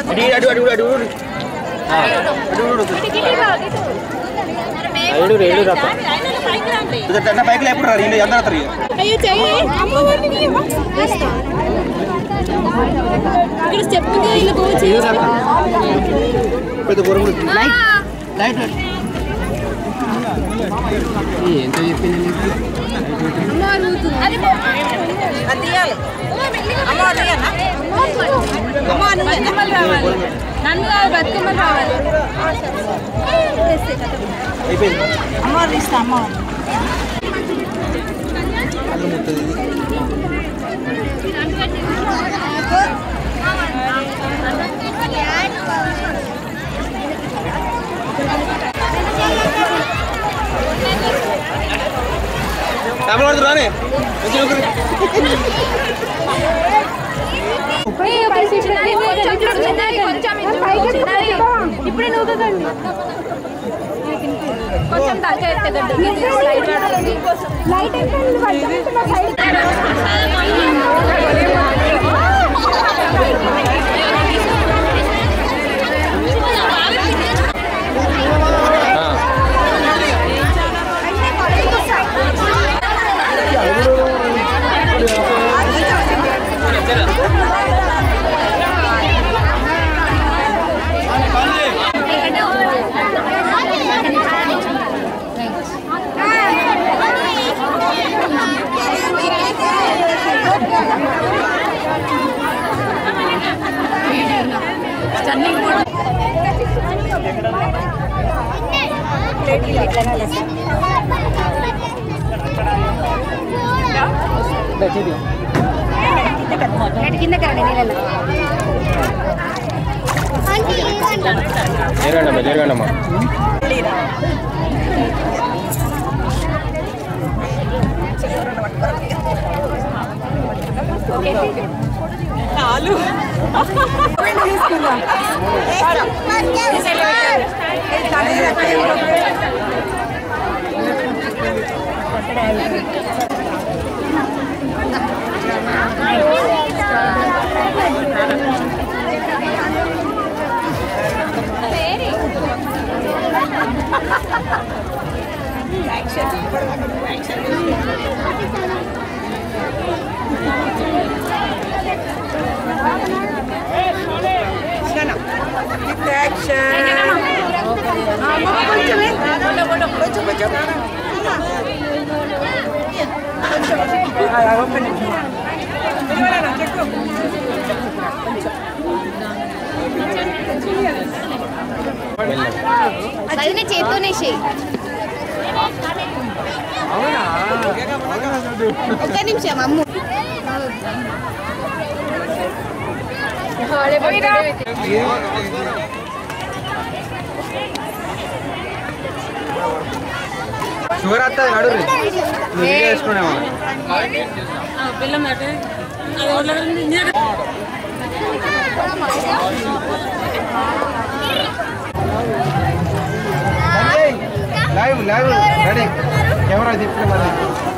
అడు అడు అడు అడు ఏడు ఏడు రథ అన్న పైకి లేపుడు రీ ఎంత అవుతారు అయ్యో చెయ్యి అమ్మవారిని ఇక్కడ స్టెప్ వెళ్ళిపోవచ్చు ఏడు రథ పెద్ద గొర్రెలు ఎంత చెప్పింది నీకు అది అది తీయాలి అమ్మవారు తీయాలా? అమ్మవారు నువ్వు బతుకమ్మలు రావాలి నన్ను కాదు బతుకమ్మలు రావాలి అయిపోయింది అమ్మవారు తీస్తా అమ్మవారు తమిళ రానే ఇప్పుడే నువ్వు కదండి కొంచెం తగ్గ ఎత్తగండి లైట్ జరగండమ్మా జరగండమ్మా వదిన చేత్తోనే చేయి ఒక్క నిమిషం అమ్ము షుగర్ వస్తుంది నడు నువ్వు వీడియో వేసుకునేవా లైవ్ లైవ్ రెడీ కెమెరా తిప్పి మరి